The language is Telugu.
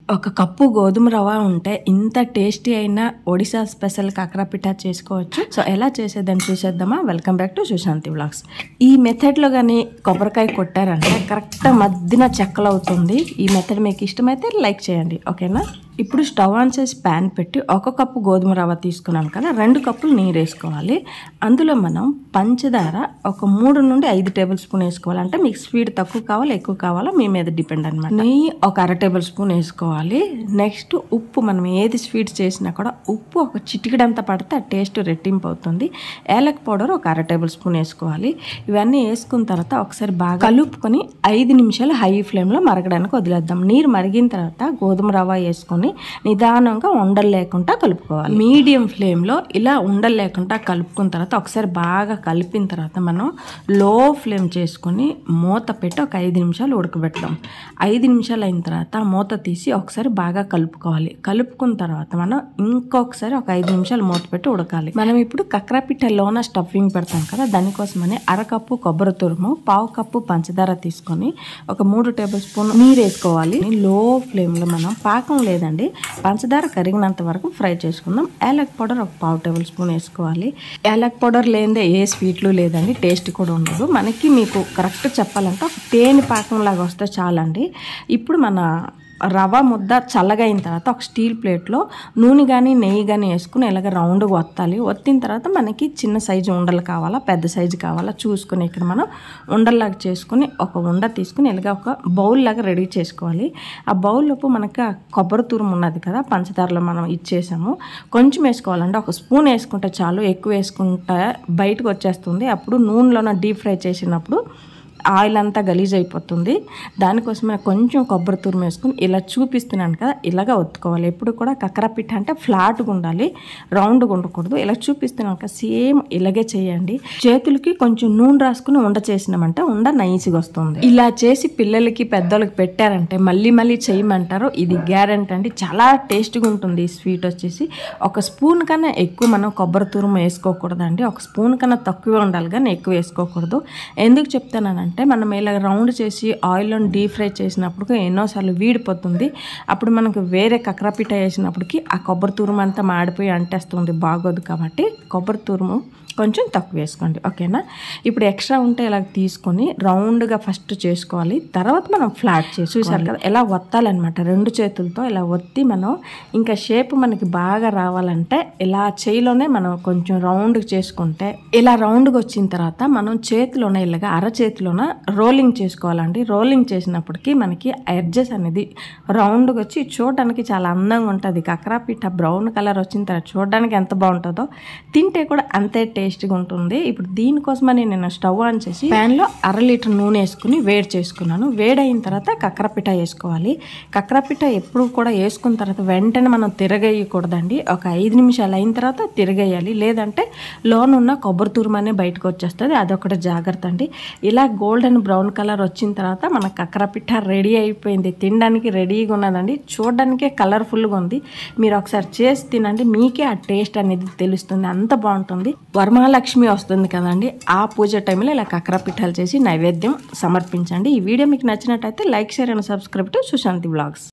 ఒక కప్పు గోధుమ రవ్వ ఉంటే ఇంత టేస్టీ అయిన ఒడిశా స్పెషల్ కాకరపిఠా చేసుకోవచ్చు సో ఎలా చేసేదని చూసేద్దామా welcome back to Sushanti vlogs ఈ మెథడ్లో కానీ కొబ్బరికాయ కొట్టారంటే కరెక్ట్ మధ్యన చెక్కలు అవుతుంది ఈ మెథడ్ మీకు ఇష్టమైతే లైక్ చేయండి ఓకేనా ఇప్పుడు స్టవ్ ఆన్ చేసి ప్యాన్ పెట్టి ఒక కప్పు గోధుమ రవ్వ తీసుకున్నాం కదా రెండు కప్పులు నీరు వేసుకోవాలి అందులో మనం పంచదార ఒక మూడు నుండి ఐదు టేబుల్ స్పూన్ వేసుకోవాలి అంటే మీకు స్వీట్ తక్కువ కావాలా ఎక్కువ కావాలా మీ మీద డిపెండ్ అనమాట నెయ్యి ఒక అర టేబుల్ స్పూన్ వేసుకోవాలి నెక్స్ట్ ఉప్పు మనం ఏది స్వీట్ చేసినా కూడా ఉప్పు ఒక చిటికెడంత పడితే ఆ టేస్ట్ రెట్టింపు అవుతుంది ఏలక్ పౌడర్ ఒక అర టేబుల్ స్పూన్ వేసుకోవాలి ఇవన్నీ వేసుకున్న తర్వాత ఒకసారి బాగా కలుపుకొని ఐదు నిమిషాలు హై ఫ్లేమ్లో మరగడానికి వదిలేద్దాం నీరు మరిగిన తర్వాత గోధుమ రవ్వ వేసుకొని నిదానంగా ఉండలు లేకుండా కలుపుకోవాలి మీడియం ఫ్లేమ్లో ఇలా ఉండలు లేకుండా కలుపుకున్న తర్వాత ఒకసారి బాగా కలిపిన తర్వాత మనం లో ఫ్లేమ్ చేసుకొని మూత పెట్టి ఒక ఐదు నిమిషాలు ఉడకబెడతాం ఐదు నిమిషాలు అయిన తర్వాత మూత తీసి ఒకసారి బాగా కలుపుకోవాలి కలుపుకున్న తర్వాత మనం ఇంకొకసారి ఒక ఐదు నిమిషాలు మూత పెట్టి ఉడకాలి మనం ఇప్పుడు కక్రాపిట్టలోన స్టఫింగ్ పెడతాం కదా దానికోసమని అరకప్పు కొబ్బరి తురుము పావు కప్పు పంచదార తీసుకొని ఒక మూడు టేబుల్ స్పూన్ నీరు వేసుకోవాలి లో ఫ్లేమ్లో మనం పాకం లేదండి పంచదార కరిగినంత వరకు ఫ్రై చేసుకుందాం యాలక్ పౌడర్ ఒక పావు టేబుల్ స్పూన్ వేసుకోవాలి యాలక్ పౌడర్ లేనిదే ఏ స్వీట్లు లేదండి టేస్ట్ కూడా ఉండదు మనకి మీకు కరెక్ట్ చెప్పాలంటే ఒక తేనె పాకం లాగా వస్తే చాలండి ఇప్పుడు మన రవ్వ ముద్ద చల్లగా అయిన తర్వాత ఒక స్టీల్ ప్లేట్లో నూనె కానీ నెయ్యి కానీ వేసుకుని ఇలాగ రౌండ్గా వత్తాలి వత్తిన తర్వాత మనకి చిన్న సైజు ఉండలు కావాలా పెద్ద సైజు కావాలా చూసుకుని ఇక్కడ మనం ఉండల్లాగా చేసుకుని ఒక ఉండ తీసుకుని ఇలాగ ఒక బౌల్ లాగా రెడీ చేసుకోవాలి ఆ బౌల్లోపు మనకి ఆ కొబ్బరి తురుము ఉన్నది కదా పంచదారలో మనం ఇచ్చేసాము కొంచెం వేసుకోవాలంటే ఒక స్పూన్ వేసుకుంటే చాలు ఎక్కువ వేసుకుంటే బయటకు వచ్చేస్తుంది అప్పుడు నూనెలోన డీప్ ఫ్రై చేసినప్పుడు ఆయిల్ అంతా గలీజ్ అయిపోతుంది దానికోసమే కొంచెం కొబ్బరి తురుము వేసుకుని ఇలా చూపిస్తున్నాను కదా ఇలాగ ఒత్తుకోవాలి ఎప్పుడు కూడా కక్కరపిట్ట అంటే ఫ్లాట్గా ఉండాలి రౌండ్గా ఉండకూడదు ఇలా చూపిస్తున్నాను కదా సేమ్ ఇలాగే చేయండి చేతులకి కొంచెం నూనె రాసుకుని ఉండ చేసినామంటే ఉండ నైస్గా వస్తుంది ఇలా చేసి పిల్లలకి పెద్దోళ్ళకి పెట్టారంటే మళ్ళీ మళ్ళీ చేయమంటారు ఇది గ్యారెంటీ అండి చాలా టేస్ట్గా ఉంటుంది ఈ స్వీట్ వచ్చేసి ఒక స్పూన్ కన్నా ఎక్కువ మనం కొబ్బరి తురుము వేసుకోకూడదండి ఒక స్పూన్ కన్నా తక్కువ ఉండాలి కానీ ఎక్కువ వేసుకోకూడదు ఎందుకు చెప్తానంటే మనం ఇలా రౌండ్ చేసి ఆయిల్లో డీప్ ఫ్రై చేసినప్పుడు ఎన్నోసార్లు వీడిపోతుంది అప్పుడు మనకు వేరే కక్రపిట వేసినప్పటికి ఆ కొబ్బరి తురుము అంతా మాడిపోయి అంటేస్తుంది బాగోదు కాబట్టి కొబ్బరి తురుము కొంచెం తక్కువ వేసుకోండి ఓకేనా ఇప్పుడు ఎక్స్ట్రా ఉంటే ఇలా తీసుకొని రౌండ్గా ఫస్ట్ చేసుకోవాలి తర్వాత మనం ఫ్లాట్ చేసి చూసారు కదా ఎలా ఒత్తాలన్నమాట రెండు చేతులతో ఇలా ఒత్తి మనం ఇంకా షేప్ మనకి బాగా రావాలంటే ఇలా చేయిలోనే మనం కొంచెం రౌండ్గా చేసుకుంటే ఇలా రౌండ్గా వచ్చిన తర్వాత మనం చేతిలోనే ఇలాగా అర చేతిలోన రోలింగ్ చేసుకోవాలండి రోలింగ్ చేసినప్పటికీ మనకి ఎడ్జెస్ అనేది రౌండ్గా వచ్చి చూడడానికి చాలా అందంగా ఉంటుంది కక్రాపిట్ట బ్రౌన్ కలర్ వచ్చిన తర్వాత చూడడానికి ఎంత బాగుంటుందో తింటే కూడా అంతే టేస్ట్గా ఉంటుంది ఇప్పుడు దీనికోసమని నేను స్టవ్ ఆన్ చేసి ప్యాన్లో అర లీటర్ నూనె వేసుకుని వేడి చేసుకున్నాను వేడైన తర్వాత కక్రపిట వేసుకోవాలి కక్రపిట ఎప్పుడు కూడా వేసుకున్న తర్వాత వెంటనే మనం తిరగేయకూడదండి ఒక ఐదు నిమిషాలు అయిన తర్వాత తిరగేయాలి లేదంటే లోనున్న కొబ్బరి తురుమనే బయటకు వచ్చేస్తుంది అదొకటి జాగ్రత్త అండి ఇలా గోల్డెన్ బ్రౌన్ కలర్ వచ్చిన తర్వాత మన కక్రపిట్ట రెడీ అయిపోయింది తినడానికి రెడీగా ఉన్నదండి చూడడానికే కలర్ఫుల్గా ఉంది మీరు ఒకసారి చేసి తినండి మీకే ఆ టేస్ట్ అనేది తెలుస్తుంది అంత బాగుంటుంది వరమహాలక్ష్మి వస్తుంది కదండి ఆ పూజ టైంలో ఇలా కక్కర పిఠాలు చేసి నైవేద్యం సమర్పించండి ఈ వీడియో మీకు నచ్చినట్టయితే like share and subscribe to Sushanti blogs